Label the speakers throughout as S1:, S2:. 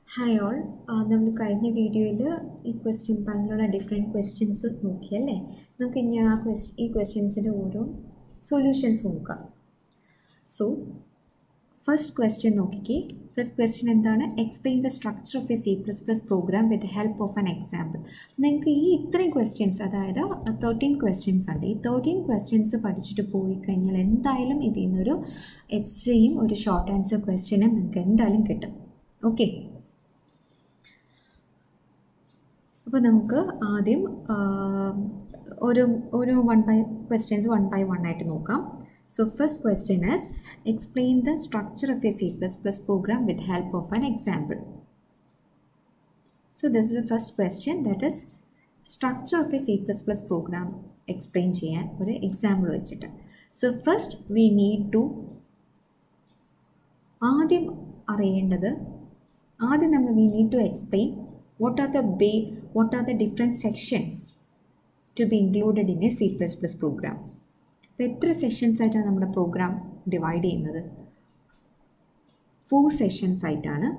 S1: Hi all നമ്മൾ കഴിഞ്ഞ വീഡിയോയിൽ ഈ ക്വസ്റ്റ്യൻ ബാങ്കിലുള്ള ഡിഫറെൻറ്റ് ക്വസ്റ്റ്യൻസ് നോക്കിയല്ലേ നമുക്ക് ഇനി ആ ക്വസ്റ്റ് ഈ ക്വസ്റ്റ്യൻസിൻ്റെ ഓരോ സൊല്യൂഷൻസ് നോക്കാം സോ ഫസ്റ്റ് ക്വസ്റ്റ്യൻ നോക്കിക്കേ ഫസ്റ്റ് ക്വസ്റ്റ്യൻ എന്താണ് explain the structure of a C plus plus program with help of an example നിങ്ങൾക്ക് ഈ ഇത്രയും ക്വസ്റ്റ്യൻസ് അതായത് തേർട്ടീൻ ക്വസ്റ്റ്യൻസ് ഉണ്ട് ഈ തേർട്ടീൻ ക്വസ്റ്റ്യൻസ് പഠിച്ചിട്ട് പോയി കഴിഞ്ഞാൽ എന്തായാലും ഇതിൽ നിന്നൊരു എസ്സേയും ഒരു ഷോർട്ട് ആൻസർ ക്വസ്റ്റ്യനും നിങ്ങൾക്ക് എന്തായാലും കിട്ടും ഓക്കെ അപ്പോൾ നമുക്ക് ആദ്യം ഒരു ഒരു one by questions one by one ആയിട്ട് നോക്കാം so first question is explain the structure of a C plus plus program with help of an example so this is the first question that is structure of a C plus plus program explain ചെയ്യാൻ ഒരു example വെച്ചിട്ട് so first we need to ആദ്യം അറിയേണ്ടത് ആദ്യം നമ്മൾ we need to explain what are the ba what are the different sections to be included in a C++ program അപ്പോൾ എത്ര sessions ആയിട്ടാണ് നമ്മുടെ പ്രോഗ്രാം ഡിവൈഡ് ചെയ്യുന്നത് ഫോർ സെഷൻസ് ആയിട്ടാണ്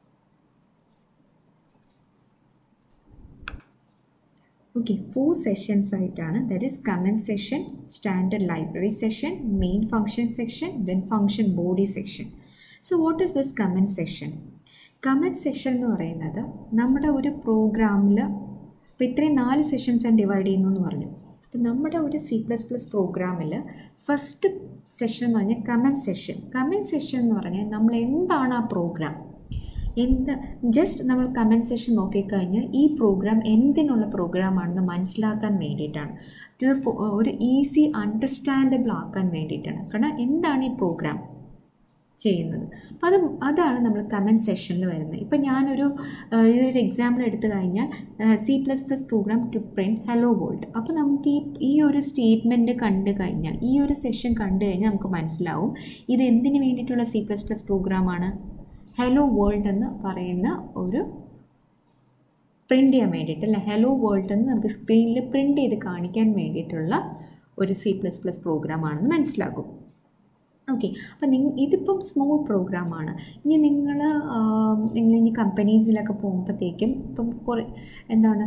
S1: ഓക്കെ ഫോർ സെഷൻസ് ആയിട്ടാണ് that is comment session standard library session main function section then function body section so what is this comment session comment section എന്ന് പറയുന്നത് നമ്മുടെ ഒരു പ്രോഗ്രാമിൽ ഇപ്പോൾ ഇത്രയും നാല് സെഷൻസ് ഡിവൈഡ് ചെയ്യുന്നു എന്ന് പറഞ്ഞു അപ്പോൾ നമ്മുടെ ഒരു സി പ്ലസ് പ്ലസ് പ്രോഗ്രാമിൽ ഫസ്റ്റ് സെഷൻ എന്ന് പറഞ്ഞാൽ കമൻറ്റ് സെഷൻ കമൻറ്റ് സെഷൻ എന്ന് പറഞ്ഞാൽ നമ്മൾ എന്താണ് ആ പ്രോഗ്രാം എന്ത് ജസ്റ്റ് നമ്മൾ കമൻറ്റ് സെഷൻ നോക്കിക്കഴിഞ്ഞാൽ ഈ പ്രോഗ്രാം എന്തിനുള്ള പ്രോഗ്രാമാണെന്ന് മനസ്സിലാക്കാൻ വേണ്ടിയിട്ടാണ് ഇത് ഒരു ഈസി അണ്ടർസ്റ്റാൻഡബിൾ ആക്കാൻ വേണ്ടിയിട്ടാണ് കാരണം എന്താണ് ഈ പ്രോഗ്രാം ചെയ്യുന്നത് അപ്പോൾ അത് അതാണ് നമ്മൾ കമൻറ്റ് സെഷനിൽ വരുന്നത് ഇപ്പം ഞാനൊരു ഇതൊരു എക്സാമ്പിൾ എടുത്തു കഴിഞ്ഞാൽ C plus plus program to print hello world അപ്പോൾ നമുക്ക് ഈ ഈ ഒരു സ്റ്റേറ്റ്മെൻറ്റ് കണ്ടു കഴിഞ്ഞാൽ ഈ ഒരു സെഷൻ കണ്ടു കഴിഞ്ഞാൽ നമുക്ക് മനസ്സിലാവും ഇത് എന്തിനു വേണ്ടിയിട്ടുള്ള സി പ്ലസ് പ്ലസ് പ്രോഗ്രാമാണ് ഹലോ വേൾഡ് എന്ന് പറയുന്ന ഒരു പ്രിൻ്റ് ചെയ്യാൻ വേണ്ടിയിട്ട് അല്ലെ ഹലോ വേൾഡ് എന്ന് നമുക്ക് സ്ക്രീനിൽ പ്രിൻ്റ് ചെയ്ത് കാണിക്കാൻ വേണ്ടിയിട്ടുള്ള ഒരു സി പ്ലസ് പ്ലസ് പ്രോഗ്രാമാണെന്ന് മനസ്സിലാക്കും ഓക്കെ അപ്പം നിങ്ങ ഇതിപ്പം സ്മോൾ പ്രോഗ്രാമാണ് ഇനി നിങ്ങൾ നിങ്ങൾ ഇനി കമ്പനീസിലൊക്കെ പോകുമ്പോഴത്തേക്കും ഇപ്പം കുറേ എന്താണ്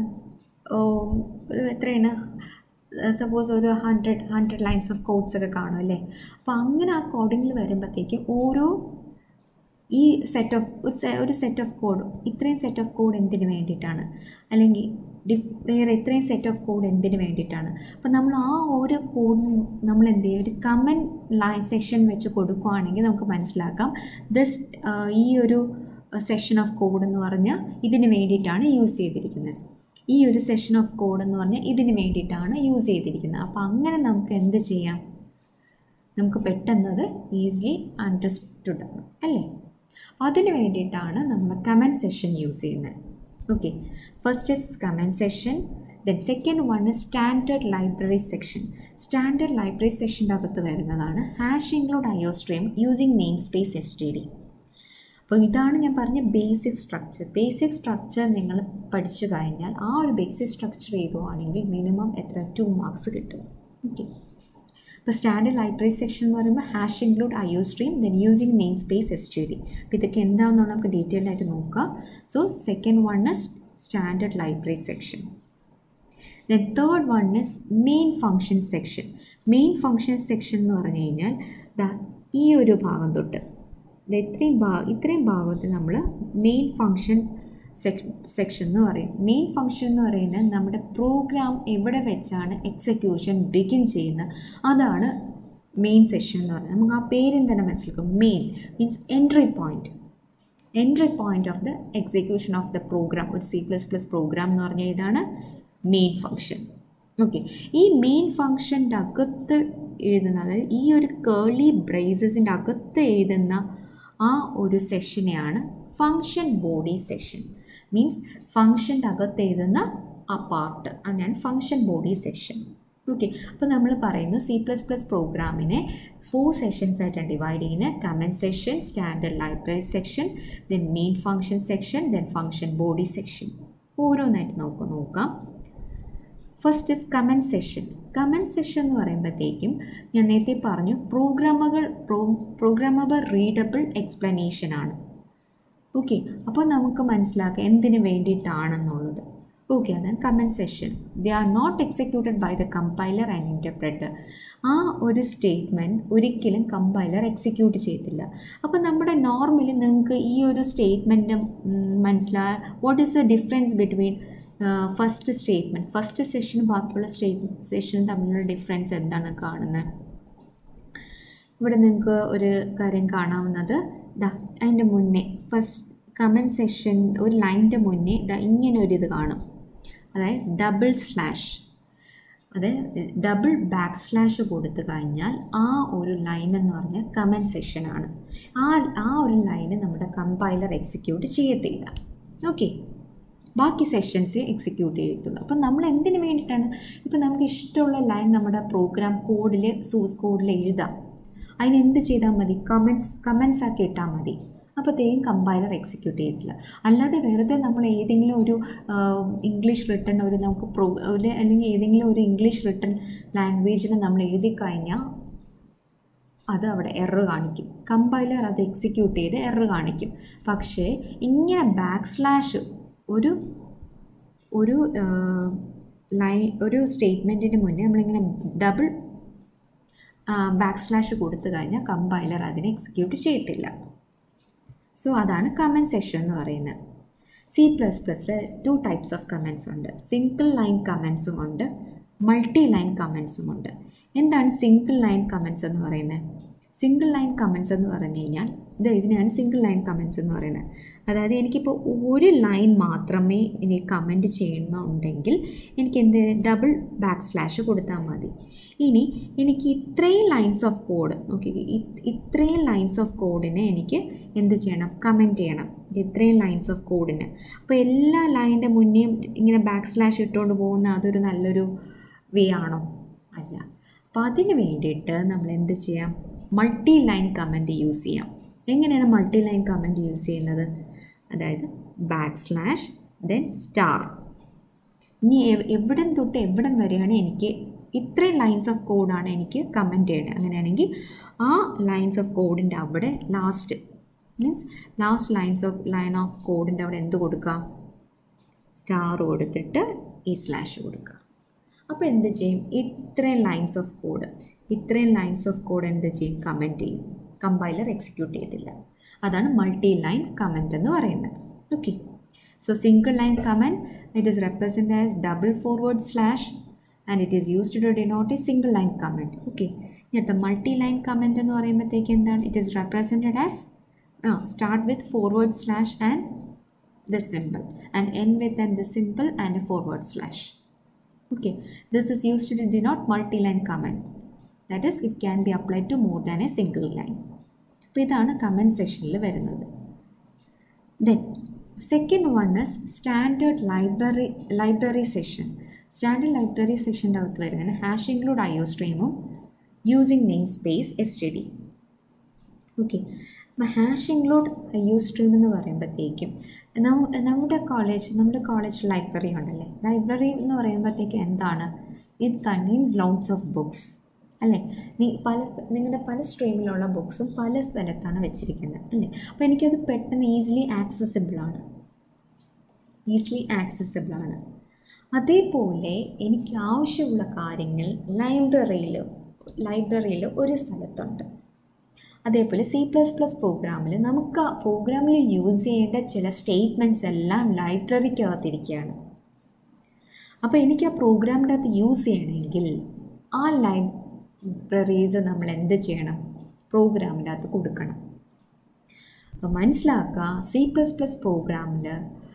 S1: ഒരു എത്രയാണ് സപ്പോസ് ഒരു hundred hundred lines of codes ഒക്കെ കാണും അല്ലേ അപ്പോൾ അങ്ങനെ ആ കോഡിങ്ങിൽ വരുമ്പോഴത്തേക്ക് ഓരോ ഈ സെറ്റ് ഓഫ് ഒരു ഒരു സെറ്റ് ഓഫ് കോഡ് ഇത്രയും സെറ്റ് ഓഫ് കോഡ് എന്തിനു വേണ്ടിയിട്ടാണ് അല്ലെങ്കിൽ ഡിഫ് വേറെ ഇത്രയും സെറ്റ് ഓഫ് കോഡ് എന്തിനു വേണ്ടിയിട്ടാണ് അപ്പോൾ നമ്മൾ ആ ഒരു കോഡ് നമ്മൾ എന്ത് ചെയ്യും ഒരു കമൻറ്റ് ലൈൻ സെഷൻ വെച്ച് കൊടുക്കുകയാണെങ്കിൽ നമുക്ക് മനസ്സിലാക്കാം ദസ് ഈ ഒരു സെഷൻ ഓഫ് കോഡ് എന്ന് പറഞ്ഞാൽ ഇതിന് വേണ്ടിയിട്ടാണ് യൂസ് ചെയ്തിരിക്കുന്നത് ഈ ഒരു സെഷൻ ഓഫ് കോഡ് എന്ന് പറഞ്ഞാൽ ഇതിന് വേണ്ടിയിട്ടാണ് യൂസ് ചെയ്തിരിക്കുന്നത് അപ്പോൾ അങ്ങനെ നമുക്ക് എന്ത് ചെയ്യാം നമുക്ക് പെട്ടെന്നത് ഈസിലി അണ്ടർസ്റ്റുഡ് ആണ് അല്ലേ അതിന് വേണ്ടിയിട്ടാണ് നമ്മൾ കമൻറ്റ് സെഷൻ യൂസ് ചെയ്യുന്നത് okay first is comment session then second one is standard library section standard library സെക്ഷൻ്റെ അകത്ത് വരുന്നതാണ് hash include iostream using namespace S T D അപ്പോൾ ഇതാണ് ഞാൻ പറഞ്ഞ ബേസിക് സ്ട്രക്ചർ ബേസിക് സ്ട്രക്ചർ നിങ്ങൾ പഠിച്ചു കഴിഞ്ഞാൽ ആ ഒരു ബേസിക് സ്ട്രക്ചർ ചെയ്തുവാണെങ്കിൽ മിനിമം എത്ര ടു മാർക്സ് കിട്ടും ഓക്കെ ഇപ്പോൾ സ്റ്റാൻഡേർഡ് ലൈബ്രറി സെക്ഷൻ എന്ന് പറയുമ്പോൾ hash include iostream then using namespace S T D അപ്പോൾ ഇതൊക്കെ എന്താണെന്നുള്ള നമുക്ക് ഡീറ്റെയിൽഡ് ആയിട്ട് നോക്കാം so second one is standard library section then third one is main function section main function section എന്ന് പറഞ്ഞു കഴിഞ്ഞാൽ ദാ ഈ ഒരു ഭാഗം തൊട്ട് ഇത്രയും ഭാ ഇത്രയും ഭാഗത്ത് നമ്മൾ മെയിൻ ഫങ്ഷൻ സെക്ഷൻ എന്ന് പറയും മെയിൻ ഫങ്ഷൻ എന്ന് പറയുന്നത് നമ്മുടെ പ്രോഗ്രാം എവിടെ വെച്ചാണ് എക്സിക്യൂഷൻ ബിഗിൻ ചെയ്യുന്നത് അതാണ് മെയിൻ സെഷൻ എന്ന് പറയുന്നത് നമുക്ക് ആ പേരും തന്നെ മനസ്സിലാക്കും main means entry point entry point of the execution of the program ഒരു സി പ്ലസ് പ്ലസ് പ്രോഗ്രാം എന്ന് പറഞ്ഞാൽ ഇതാണ് മെയിൻ ഫങ്ഷൻ ഓക്കെ ഈ മെയിൻ ഫങ്ഷൻ്റെ അകത്ത് എഴുതുന്ന അതായത് ഈ ഒരു കേളി ബ്രേസസിൻ്റെ അകത്ത് എഴുതുന്ന ആ ഒരു സെഷനെയാണ് ഫങ്ഷൻ ബോഡി സെഷൻ മീൻസ് ഫങ്ഷൻ്റെ അകത്ത് എഴുതുന്ന ആ പാർട്ട് അതിനാണ് ഫങ്ഷൻ ബോഡി സെക്ഷൻ ഓക്കെ അപ്പോൾ നമ്മൾ പറയുന്നു സി പ്ലസ് പ്ലസ് പ്രോഗ്രാമിനെ ഫോർ സെഷൻസ് ആയിട്ടാണ് ഡിവൈഡ് ചെയ്യുന്നത് comment session standard library section then main function section then function body section ഓരോന്നായിട്ട് നമുക്ക് നോക്കാം first is comment session comment session എന്ന് പറയുമ്പോഴത്തേക്കും ഞാൻ നേരത്തെ പറഞ്ഞു പ്രോഗ്രാമുകൾ പ്രോ പ്രോഗ്രാമബിൾ റീഡബിൾ എക്സ്പ്ലനേഷൻ ആണ് ഓക്കെ അപ്പോൾ നമുക്ക് മനസ്സിലാക്കാം എന്തിനു വേണ്ടിയിട്ടാണെന്നുള്ളത് ഓക്കെ അതാണ് comment session they are not executed by the compiler and interpreter ആ ഒരു സ്റ്റേറ്റ്മെൻറ്റ് ഒരിക്കലും കമ്പൈലർ എക്സിക്യൂട്ട് ചെയ്തില്ല അപ്പോൾ നമ്മുടെ നോർമലി നിങ്ങൾക്ക് ഈ ഒരു സ്റ്റേറ്റ്മെൻറ്റ് മനസ്സിലായ what is the difference between first statement first സെഷനും ബാക്കിയുള്ള സ്റ്റേറ്റ് സെഷനും തമ്മിലുള്ള ഡിഫറൻസ് എന്താണ് കാണുന്നത് ഇവിടെ നിങ്ങൾക്ക് ഒരു കാര്യം കാണാവുന്നത് ദാ അതിൻ്റെ മുന്നേ ഫസ്റ്റ് കമൻറ്റ് സെഷൻ ഒരു ലൈൻ്റെ മുന്നേ ദാ ഇങ്ങനെ ഒരു ഇത് കാണും അതായത് ഡബിൾ സ്ലാഷ് അതായത് ഡബിൾ ബാക്ക് സ്ലാഷ് കൊടുത്തു കഴിഞ്ഞാൽ ആ ഒരു ലൈൻ എന്ന് പറഞ്ഞാൽ കമൻറ്റ് സെഷനാണ് ആ ആ ഒരു ലൈന് നമ്മുടെ കമ്പൈലർ എക്സിക്യൂട്ട് ചെയ്യത്തില്ല ഓക്കെ ബാക്കി സെഷൻസ് എക്സിക്യൂട്ട് ചെയ്യത്തുള്ളൂ അപ്പം നമ്മൾ എന്തിനു വേണ്ടിയിട്ടാണ് ഇപ്പം നമുക്ക് ഇഷ്ടമുള്ള ലൈൻ നമ്മുടെ പ്രോഗ്രാം കോഡിൽ സോഴ്സ് കോഡിൽ എഴുതാം അതിന് എന്ത് ചെയ്താൽ മതി കമൻസ് കമൻസ് ആക്കി ഇട്ടാൽ മതി അപ്പോഴത്തേക്കും കമ്പൈലർ എക്സിക്യൂട്ട് ചെയ്തില്ല അല്ലാതെ വെറുതെ നമ്മൾ ഏതെങ്കിലും ഒരു ഇംഗ്ലീഷ് റിട്ടൺ ഒരു നമുക്ക് പ്രോ ഒരു അല്ലെങ്കിൽ ഏതെങ്കിലും ഒരു ഇംഗ്ലീഷ് റിട്ടൺ ലാംഗ്വേജിൽ നമ്മൾ എഴുതി കഴിഞ്ഞാൽ അത് അവിടെ എറർ കാണിക്കും കമ്പൈലർ അത് എക്സിക്യൂട്ട് ചെയ്ത് എറർ കാണിക്കും പക്ഷേ ഇങ്ങനെ ബാക്ക് സ്ലാഷ് ഒരു ഒരു ലൈൻ ഒരു സ്റ്റേറ്റ്മെൻറ്റിന് മുന്നേ നമ്മളിങ്ങനെ ഡബിൾ ബാക്ക് സ്ലാഷ് കൊടുത്തു കഴിഞ്ഞാൽ കമ്പൈലർ അതിനെ എക്സിക്യൂട്ട് ചെയ്യത്തില്ല സോ അതാണ് കമൻറ്റ് സെഷൻ എന്ന് പറയുന്നത് സി പ്ലസ് പ്ലസ്സിൽ ടു ടൈപ്സ് ഓഫ് കമൻസ് ഉണ്ട് സിംഗിൾ ലൈൻ കമൻസും ഉണ്ട് മൾട്ടി ലൈൻ കമൻസും ഉണ്ട് എന്താണ് സിംഗിൾ ലൈൻ കമൻസ് എന്ന് പറയുന്നത് സിംഗിൾ ലൈൻ കമൻസ് എന്ന് പറഞ്ഞു കഴിഞ്ഞാൽ ഇത് ഇതിനെയാണ് സിംഗിൾ ലൈൻ കമൻസ് എന്ന് പറയുന്നത് അതായത് എനിക്കിപ്പോൾ ഒരു ലൈൻ മാത്രമേ ഇനി കമൻറ്റ് ചെയ്യുന്നുണ്ടെങ്കിൽ എനിക്ക് എന്ത് ഡബിൾ ബാക്ക് സ്ലാഷ് കൊടുത്താൽ മതി ഇനി എനിക്ക് ഇത്രയും ലൈൻസ് ഓഫ് കോഡ് ഓക്കെ ഇത്രയും ലൈൻസ് ഓഫ് കോഡിനെ എനിക്ക് എന്ത് ചെയ്യണം കമൻറ്റ് ചെയ്യണം ഇത്രയും ലൈൻസ് ഓഫ് കോഡിന് അപ്പോൾ എല്ലാ ലൈനിൻ്റെ മുന്നേയും ഇങ്ങനെ ബാക്ക് സ്ലാഷ് ഇട്ടുകൊണ്ട് പോകുന്ന അതൊരു നല്ലൊരു വേ ആണോ അല്ല അപ്പോൾ അതിന് വേണ്ടിയിട്ട് നമ്മൾ എന്ത് ചെയ്യാം മൾട്ടി ലൈൻ കമൻറ്റ് യൂസ് ചെയ്യാം എങ്ങനെയാണ് മൾട്ടി ലൈൻ കമൻറ്റ് യൂസ് ചെയ്യുന്നത് അതായത് ബാക്ക് സ്ലാഷ് ദെൻ സ്റ്റാർ ഇനി എവിടം തൊട്ട് എവിടം വരെയാണ് എനിക്ക് ഇത്രയും ലൈൻസ് ഓഫ് കോഡാണ് എനിക്ക് കമൻറ്റ് ചെയ്യേണ്ടത് അങ്ങനെയാണെങ്കിൽ ആ ലൈൻസ് ഓഫ് കോഡിൻ്റെ അവിടെ last means last lines of line of കോഡിൻ്റെ അവിടെ എന്ത് കൊടുക്കുക സ്റ്റാർ കൊടുത്തിട്ട് ഈ സ്ലാഷ് കൊടുക്കുക അപ്പോൾ എന്ത് ചെയ്യും ഇത്രയും ലൈൻസ് ഓഫ് കോഡ് ഇത്രയും ലൈൻസ് ഓഫ് കോഡ് എന്ത് ചെയ്യും കമൻറ്റ് ചെയ്യും കമ്പൈലർ എക്സിക്യൂട്ട് ചെയ്തില്ല അതാണ് മൾട്ടി ലൈൻ കമൻറ്റ് എന്ന് പറയുന്നത് okay so single line comment it is represent as double forward slash and it is used to denote a single line comment okay ഇനി അടുത്ത multi line comment എന്ന് പറയുമ്പോഴത്തേക്ക് എന്താണ് it is represented as start with forward slash and the simple and end with and the simple and a forward slash okay this is used to denote multi-line comment that is it can be applied to more than a single line അപ്പോൾ ഇതാണ് comment സെഷനിൽ വരുന്നത് then second one is standard library library session standard library സെഷൻ്റെ അകത്ത് വരുന്നത് hash include I O സ്ട്രീമും using namespace S T D okay അപ്പോൾ hash include I stream എന്ന് പറയുമ്പോഴത്തേക്കും നമ്മുടെ കോളേജ് നമ്മുടെ കോളേജ് ലൈബ്രറി ഉണ്ടല്ലേ ലൈബ്രറി എന്ന് പറയുമ്പോഴത്തേക്ക് എന്താണ് it contains lots of books അല്ലേ നീ പല നിങ്ങളുടെ പല സ്ട്രീമിലുള്ള ബുക്സും പല സ്ഥലത്താണ് വെച്ചിരിക്കുന്നത് അല്ലേ അപ്പോൾ എനിക്കത് പെട്ടെന്ന് ഈസിലി ആക്സസിബിൾ ആണ് ഈസിലി ആക്സസിബിൾ ആണ് അതേപോലെ എനിക്ക് ആവശ്യമുള്ള കാര്യങ്ങൾ ലൈബ്രറിയിൽ ലൈബ്രറിയിൽ ഒരു സ്ഥലത്തുണ്ട് അതേപോലെ സി പ്ലസ് പ്ലസ് പ്രോഗ്രാമിൽ നമുക്ക് ആ പ്രോഗ്രാമിൽ യൂസ് ചെയ്യേണ്ട ചില സ്റ്റേറ്റ്മെൻറ്റ്സ് എല്ലാം ലൈബ്രറിക്കകത്തിരിക്കുകയാണ് അപ്പോൾ എനിക്ക് ആ പ്രോഗ്രാമിൻ്റെ അകത്ത് യൂസ് ചെയ്യണമെങ്കിൽ ആ ലൈബ്രറീസ് നമ്മൾ എന്ത് ചെയ്യണം പ്രോഗ്രാമിൻ്റെ അകത്ത് കൊടുക്കണം അപ്പോൾ മനസ്സിലാക്കുക സി പ്ലസ് പ്ലസ് പ്രോഗ്രാമിൽ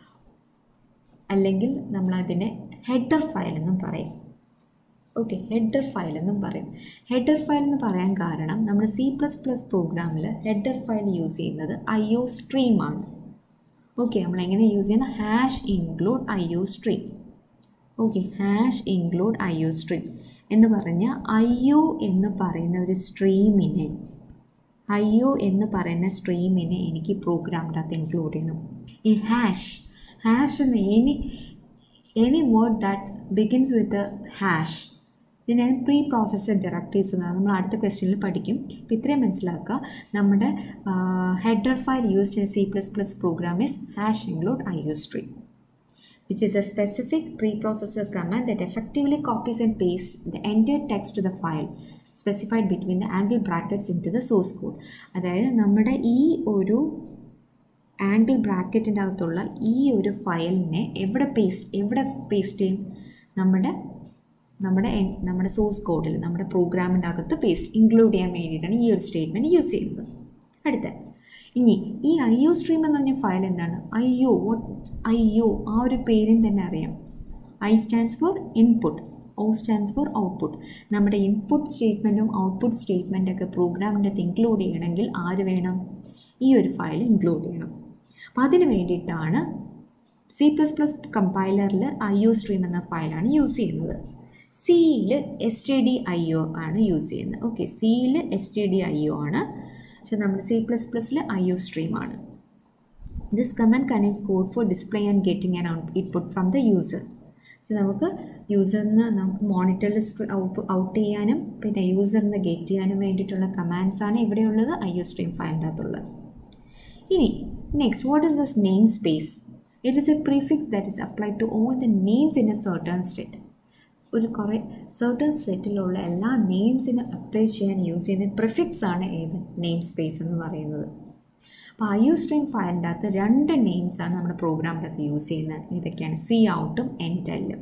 S1: അല്ലെങ്കിൽ നമ്മളതിനെ ഹെഡർ ഫയൽ എന്നും പറയും ഓക്കെ ഹെഡർ ഫയൽ എന്നും പറയും ഹെഡർ ഫയൽ എന്ന് പറയാൻ കാരണം നമ്മൾ സി പ്ലസ് പ്ലസ് പ്രോഗ്രാമിൽ ഹെഡർ ഫയൽ യൂസ് ചെയ്യുന്നത് ഐ ഒ സ്ട്രീമാണ് ഓക്കെ നമ്മൾ എങ്ങനെ യൂസ് ചെയ്യുന്ന hash include I O stream okay hash include I O stream എന്ന് പറഞ്ഞാൽ ഐ ഒ എന്ന് പറയുന്ന ഒരു സ്ട്രീമിനെ ഐ ഒ എന്ന് പറയുന്ന സ്ട്രീമിനെ എനിക്ക് പ്രോഗ്രാമിൻ്റെ അകത്ത് ഇൻക്ലൂഡ് ചെയ്യണം ഈ ഹാഷ് ഹാഷ് എന്ന് any any word that begins with hash ഇതിനാണ് പ്രീ പ്രോസസ്സർ ഡയറക്ടറീസ് എന്നാണ് നമ്മൾ അടുത്ത ക്വസ്റ്റ്യനിൽ പഠിക്കും അപ്പോൾ ഇത്രയും മനസ്സിലാക്കുക നമ്മുടെ header file used in C plus plus program is hash include I U stream which is a specific preprocessor command that effectively copies and pastes the entire text to the file specified between the angle brackets into the source code അതായത് നമ്മുടെ ഈ ഒരു angle ബ്രാക്കറ്റിൻ്റെ അകത്തുള്ള ഈ ഒരു ഫയലിനെ എവിടെ paste എവിടെ പേസ്റ്റ് ചെയ്യും നമ്മുടെ നമ്മുടെ എൻ- നമ്മുടെ സോഴ്സ് കോഡിൽ നമ്മുടെ പ്രോഗ്രാമിൻ്റെ അകത്ത് പേസ്റ്റ് ഇൻക്ലൂഡ് ചെയ്യാൻ വേണ്ടിയിട്ടാണ് ഈ ഒരു സ്റ്റേറ്റ്മെൻറ്റ് യൂസ് ചെയ്യുന്നത് അടുത്ത ഇനി ഈ ഐ ഒ സ്ട്രീം എന്ന് പറഞ്ഞ ഫയൽ എന്താണ് I O what I O ആ ഒരു പേരും തന്നെ അറിയാം I stands for input O stands for output നമ്മുടെ ഇൻപുട്ട് സ്റ്റേറ്റ്മെൻറ്റും ഔട്ട്പുട്ട് സ്റ്റേറ്റ്മെൻറ്റൊക്കെ പ്രോഗ്രാമിൻ്റെ അകത്ത് ഇൻക്ലൂഡ് ചെയ്യണമെങ്കിൽ ആര് വേണം ഈ ഒരു ഫയൽ ഇൻക്ലൂഡ് ചെയ്യണം അപ്പോൾ അതിന് വേണ്ടിയിട്ടാണ് സി പ്ലസ് പ്ലസ് കമ്പൈലറിൽ ഐ ഒ സ്ട്രീം എന്ന ഫയലാണ് യൂസ് ചെയ്യുന്നത് സിയിൽ S T D I O ആണ് യൂസ് ചെയ്യുന്നത് ഓക്കെ സിയിൽ S T D I O ആണ് പക്ഷെ നമ്മുടെ സി പ്ലസ് പ്ലസ്സിൽ ഐ ഒ സ്ട്രീം ആണ് this command connects code for display and getting and input from the user നമുക്ക് യൂസറിൽ നിന്ന് നമുക്ക് മോണിറ്ററിൽ ഔട്ട് ഔട്ട് ചെയ്യാനും പിന്നെ യൂസറിൽ നിന്ന് ഗെറ്റ് ചെയ്യാനും വേണ്ടിയിട്ടുള്ള കമാൻഡ്സ് ആണ് ഇവിടെയുള്ളത് ഐ ഒ സ്ട്രീം ഫയലിൻ്റെ അകത്തുള്ളത് ഇനി next what is this namespace it is a prefix that is apply to all the names in a certain state ഒരു കുറേ സർട്ടൺ സെറ്റിലുള്ള എല്ലാ നെയിംസിന് അപ്ലൈ ചെയ്യാൻ യൂസ് ചെയ്യുന്ന പ്രിഫിക്സ് ആണ് ഏത് നെയിം സ്പേസ് എന്ന് പറയുന്നത് അപ്പോൾ ഐ യു സ്ട്രീം ഫയലിൻ്റെ അകത്ത് രണ്ട് നെയിംസ് ആണ് നമ്മുടെ പ്രോഗ്രാമിൻ്റെ അകത്ത് യൂസ് ചെയ്യുന്നത് ഇതൊക്കെയാണ് സി ഔട്ടും എൻ ടെല്ലും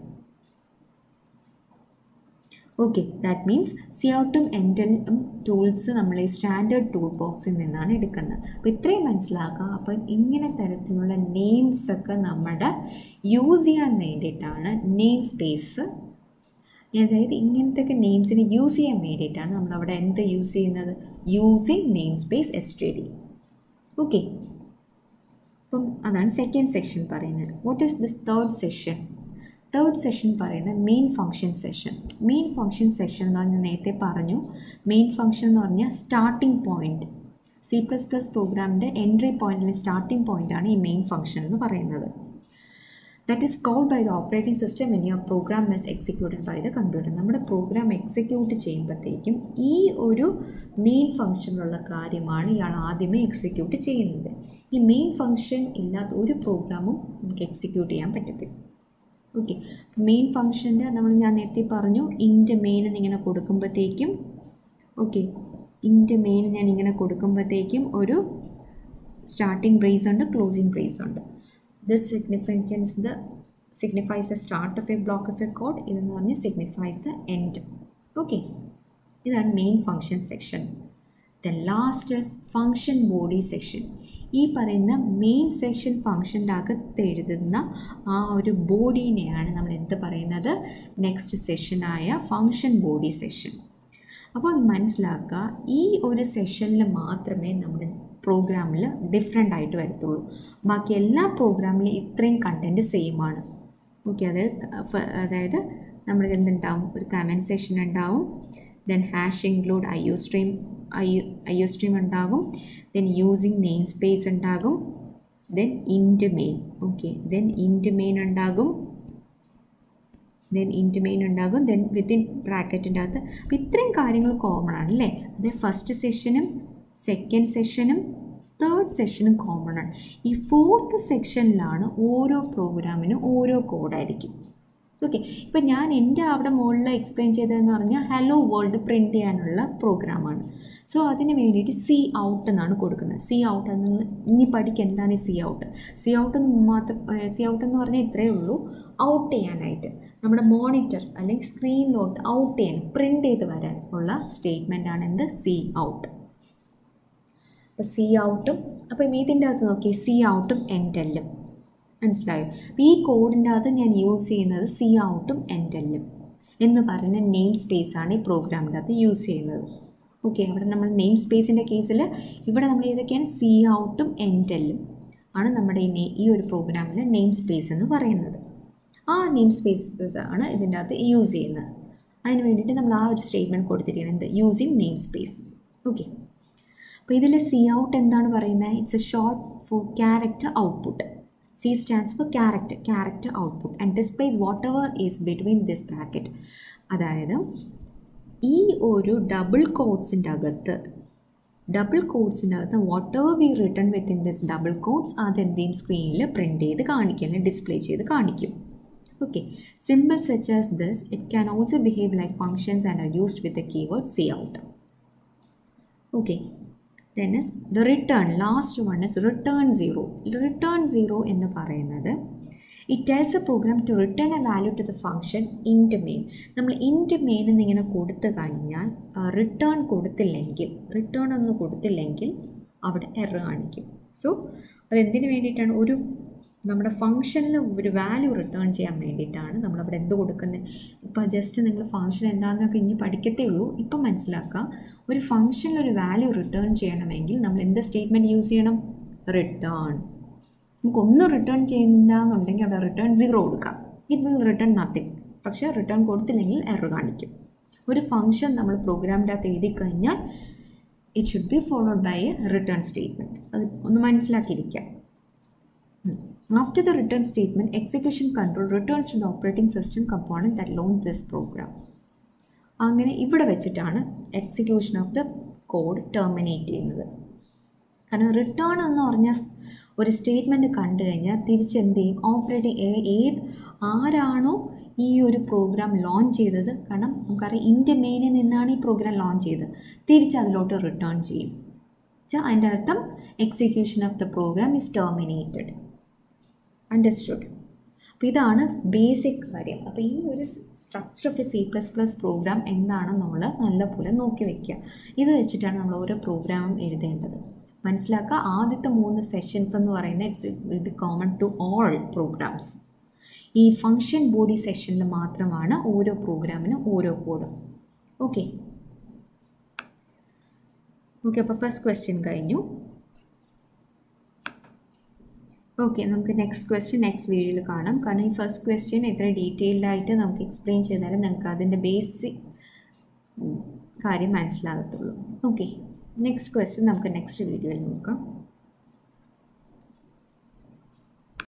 S1: ഓക്കെ ദാറ്റ് മീൻസ് സി ഔട്ടും എൻറ്റലും ടൂൾസ് നമ്മൾ ഈ സ്റ്റാൻഡേർഡ് ടൂൾ ബോക്സിൽ നിന്നാണ് എടുക്കുന്നത് അപ്പോൾ ഇത്രയും മനസ്സിലാക്കുക അപ്പം ഇങ്ങനെ തരത്തിലുള്ള നെയിംസ് ഒക്കെ നമ്മുടെ യൂസ് ചെയ്യാൻ വേണ്ടിയിട്ടാണ് നെയിം സ്പേസ് അതായത് ഇങ്ങനത്തെ നെയിംസിന് യൂസ് ചെയ്യാൻ വേണ്ടിയിട്ടാണ് നമ്മൾ അവിടെ എന്ത് യൂസ് ചെയ്യുന്നത് using namespace S T D okay അപ്പം അതാണ് സെക്കൻഡ് സെക്ഷൻ പറയുന്നത് what is this third session third session പറയുന്നത് main function session main function session എന്ന് പറഞ്ഞാൽ നേരത്തെ പറഞ്ഞു മെയിൻ ഫങ്ഷൻ എന്ന് പറഞ്ഞാൽ starting point C plus plus പ്രോഗ്രാമിൻ്റെ എൻട്രി പോയിൻറ്റിലെ സ്റ്റാർട്ടിംഗ് പോയിൻ്റാണ് ഈ മെയിൻ ഫങ്ഷൻ എന്ന് പറയുന്നത് that is called by the operating system when your program is executed by the computer നമ്മുടെ പ്രോഗ്രാം എക്സിക്യൂട്ട് ചെയ്യുമ്പോഴത്തേക്കും ഈ ഒരു മെയിൻ ഫങ്ഷനിലുള്ള കാര്യമാണ് ഇയാൾ ആദ്യമേ എക്സിക്യൂട്ട് ചെയ്യുന്നത് ഈ മെയിൻ ഫങ്ഷൻ ഇല്ലാത്ത ഒരു പ്രോഗ്രാമും നമുക്ക് എക്സിക്യൂട്ട് ചെയ്യാൻ പറ്റത്തില്ല ഓക്കെ മെയിൻ ഫങ്ഷൻ്റെ നമ്മൾ ഞാൻ നേരത്തെ പറഞ്ഞു ഇൻ്റെ മെയിൻ എന്നിങ്ങനെ കൊടുക്കുമ്പോഴത്തേക്കും ഓക്കെ ഇൻ്റെ മെയിൻ ഞാൻ ഇങ്ങനെ കൊടുക്കുമ്പോഴത്തേക്കും ഒരു സ്റ്റാർട്ടിംഗ് ബ്രേസ് ഉണ്ട് ക്ലോസിംഗ് ബ്രേസ് ഉണ്ട് this significance the signifies a start of a block of a code ഇതെന്ന് പറഞ്ഞ് സിഗ്നിഫൈസ് എ എൻഡ് ഓക്കെ ഇതാണ് main function section the last is function body section ഈ പറയുന്ന മെയിൻ സെക്ഷൻ ഫങ്ഷൻ്റെ അകത്ത് എഴുതുന്ന ആ ഒരു ബോഡീനെയാണ് നമ്മൾ എന്ത് പറയുന്നത് നെക്സ്റ്റ് സെഷനായ ഫങ്ഷൻ ബോഡി സെഷൻ അപ്പോൾ മനസ്സിലാക്കുക ഈ ഒരു സെഷനിൽ മാത്രമേ നമ്മുടെ പ്രോഗ്രാമിൽ ഡിഫറെൻ്റ് ആയിട്ട് വരത്തുള്ളൂ ബാക്കി എല്ലാ പ്രോഗ്രാമിലും ഇത്രയും കണ്ടൻറ്റ് സെയിം ആണ് ഓക്കെ അതായത് ഫ- അതായത് നമ്മൾ എന്തുണ്ടാവും ഒരു കമൻറ്റ് സെഷൻ ഉണ്ടാവും then hash include I U stream I I U stream ഉണ്ടാകും ദെൻ യൂസിങ് നെയിം സ്പേസ് ഉണ്ടാകും then int main okay then int main ഉണ്ടാകും ദെൻ ഇൻറ്റ് മെയിൻ ഉണ്ടാകും ദെൻ വിത്തിൻ ബ്രാക്കറ്റിൻ്റെ അകത്ത് അപ്പോൾ ഇത്രയും കാര്യങ്ങൾ കോമൺ ആണ് അല്ലേ അത് ഫസ്റ്റ് സെഷനും സെക്കൻഡ് സെഷനും തേർഡ് സെഷനും കോമൺ ആണ് ഈ ഫോർത്ത് സെക്ഷനിലാണ് ഓരോ പ്രോഗ്രാമിനും ഓരോ കോഡായിരിക്കും ഓക്കെ ഇപ്പം ഞാൻ എൻ്റെ അവിടെ മുകളിൽ എക്സ്പ്ലെയിൻ ചെയ്തതെന്ന് പറഞ്ഞാൽ ഹലോ വേൾഡ് പ്രിൻറ്റ് ചെയ്യാനുള്ള പ്രോഗ്രാമാണ് സോ അതിന് വേണ്ടിയിട്ട് സി ഔട്ട് എന്നാണ് കൊടുക്കുന്നത് സി ഔട്ട് എന്ന് ഇനി പഠിക്കുക എന്താണ് ഈ സി ഔട്ട് സി ഔട്ട് എന്ന് മാത്രം സി ഔട്ട് എന്ന് പറഞ്ഞാൽ ഇത്രയേ ഉള്ളൂ ഔട്ട് ചെയ്യാനായിട്ട് നമ്മുടെ മോണിറ്റർ അല്ലെങ്കിൽ സ്ക്രീനിലോട്ട് ഔട്ട് ചെയ്യാൻ പ്രിൻ്റ് ചെയ്ത് വരാൻ ഉള്ള സ്റ്റേറ്റ്മെൻ്റ് ആണ് എന്ത് സി ഔട്ട് അപ്പോൾ സി ഔട്ടും അപ്പം ഇതിൻ്റെ അകത്ത് നോക്കി സി ഔട്ടും എൻറ്റെല്ലും മനസ്സിലായോ അപ്പോൾ ഈ കോഡിൻ്റെ അകത്ത് ഞാൻ യൂസ് ചെയ്യുന്നത് സി ഔട്ടും എൻറ്റെല്ലും എന്ന് പറയുന്ന നെയിം സ്പേസ് ആണ് ഈ പ്രോഗ്രാമിൻ്റെ അകത്ത് യൂസ് ചെയ്യുന്നത് ഓക്കെ അവിടെ നമ്മൾ നെയിം സ്പേസിൻ്റെ കേസിൽ ഇവിടെ നമ്മൾ ഏതൊക്കെയാണ് സി ഔട്ടും എൻറ്റെല്ലും ആണ് നമ്മുടെ ഈ നെ- ഈ ഒരു പ്രോഗ്രാമിലെ നെയിം സ്പേസ് എന്ന് പറയുന്നത് ആ നെയിം സ്പേസസ് ആണ് ഇതിൻ്റെ അകത്ത് യൂസ് ചെയ്യുന്നത് അതിന് വേണ്ടിയിട്ട് നമ്മൾ ആ ഒരു സ്റ്റേറ്റ്മെൻറ്റ് കൊടുത്തിരിക്കുന്നത് യൂസിങ് നെയിം സ്പേസ് ഓക്കെ അപ്പോൾ ഇതിൽ സി ഔട്ട് എന്താണ് പറയുന്നത് it's a short for character output C stands for character character output and displays whatever is between this bracket അതായത് ഈ ഒരു ഡബിൾ കോഡ്സിൻ്റെ അകത്ത് ഡബിൾ കോഡ്സിൻ്റെ അകത്ത് whatever we return within this double codes അതെന്തെയും സ്ക്രീനിൽ print ചെയ്ത് കാണിക്കും അല്ലെങ്കിൽ ഡിസ്പ്ലേ ചെയ്ത് കാണിക്കും okay simple such as this it can also behave like functions and are used with the keyword C out okay then is the return last one is return zero return zero എന്ന് പറയുന്നത് it tells a program to return a value to the function int main നമ്മൾ int main എന്നിങ്ങനെ കൊടുത്തു കഴിഞ്ഞാൽ return കൊടുത്തില്ലെങ്കിൽ return ഒന്നും കൊടുത്തില്ലെങ്കിൽ അവിടെ എറർ കാണിക്കും സോ അതെന്തിനു വേണ്ടിയിട്ടാണ് ഒരു നമ്മുടെ ഫംഗ്ഷനിൽ ഒരു വാല്യൂ റിട്ടേൺ ചെയ്യാൻ വേണ്ടിയിട്ടാണ് നമ്മളവിടെ എന്ത് കൊടുക്കുന്നത് ഇപ്പോൾ ജസ്റ്റ് നിങ്ങൾ ഫംഗ്ഷൻ എന്താണെന്നൊക്കെ ഇനി പഠിക്കത്തേ ഉള്ളൂ ഇപ്പം മനസ്സിലാക്കുക ഒരു ഫംഗ്ഷനിൽ ഒരു വാല്യൂ റിട്ടേൺ ചെയ്യണമെങ്കിൽ നമ്മൾ എന്ത് സ്റ്റേറ്റ്മെൻറ്റ് യൂസ് ചെയ്യണം റിട്ടേൺ നമുക്കൊന്നും റിട്ടേൺ ചെയ്യുന്നില്ല എന്നുണ്ടെങ്കിൽ അവിടെ റിട്ടേൺ സീറോ കൊടുക്കാം ഇറ്റ് വിൽ റിട്ടേൺ നത്തിങ് പക്ഷേ റിട്ടേൺ കൊടുത്തില്ലെങ്കിൽ എറർ കാണിക്കും ഒരു ഫംഗ്ഷൻ നമ്മൾ പ്രോഗ്രാമിൻ്റെ അകത്ത് എഴുതി കഴിഞ്ഞാൽ it should be followed by a return statement അത് ഒന്ന് മനസ്സിലാക്കിയിരിക്കാം After the return statement, execution control returns to the operating system component that launched this program. അങ്ങനെ ഇവിടെ വെച്ചിട്ടാണ് execution of the code terminate ചെയ്യുന്നത് കാരണം റിട്ടേൺ എന്ന് പറഞ്ഞ ഒരു സ്റ്റേറ്റ്മെൻറ്റ് കണ്ടു കഴിഞ്ഞാൽ തിരിച്ചെന്ത് ചെയ്യും ഓപ്പറേറ്റിംഗ് ഏത് ആരാണോ ഈ ഒരു പ്രോഗ്രാം ലോഞ്ച് ചെയ്തത് കാരണം നമുക്കറിയാം ഇന്ത്യ മെയിനിൽ നിന്നാണ് ഈ പ്രോഗ്രാം ലോഞ്ച് ചെയ്തത് തിരിച്ച് അതിലോട്ട് റിട്ടേൺ ചെയ്യും അതിൻ്റെ അർത്ഥം execution of the program is terminated understood അപ്പോൾ ഇതാണ് ബേസിക് കാര്യം അപ്പോൾ ഈ ഒരു structure of a C plus plus program എന്താണെന്നുള്ള നല്ലപോലെ നോക്കി വയ്ക്കുക ഇത് വെച്ചിട്ടാണ് നമ്മൾ ഓരോ പ്രോഗ്രാമും എഴുതേണ്ടത് മനസ്സിലാക്കുക ആദ്യത്തെ മൂന്ന് സെഷൻസ് എന്ന് പറയുന്നത് it's will be common to all programs ഈ ഫങ്ഷൻ ബോഡി സെഷനിൽ മാത്രമാണ് ഓരോ പ്രോഗ്രാമിനും ഓരോ കോഡും ഓക്കെ ഓക്കെ അപ്പോൾ ഫസ്റ്റ് ക്വസ്റ്റ്യൻ കഴിഞ്ഞു ഓക്കെ നമുക്ക് നെക്സ്റ്റ് ക്വസ്റ്റ്യൻ നെക്സ്റ്റ് വീഡിയോയിൽ കാണാം കാരണം ഈ ഫസ്റ്റ് ക്വസ്റ്റ്യൻ എത്ര ഡീറ്റെയിൽഡ് ആയിട്ട് നമുക്ക് എക്സ്പ്ലെയിൻ ചെയ്താലും നിങ്ങൾക്ക് അതിൻ്റെ ബേസിക് കാര്യം മനസ്സിലാകത്തുള്ളൂ ഓക്കെ നെക്സ്റ്റ് ക്വസ്റ്റ്യൻ നമുക്ക് നെക്സ്റ്റ് വീഡിയോയിൽ നോക്കാം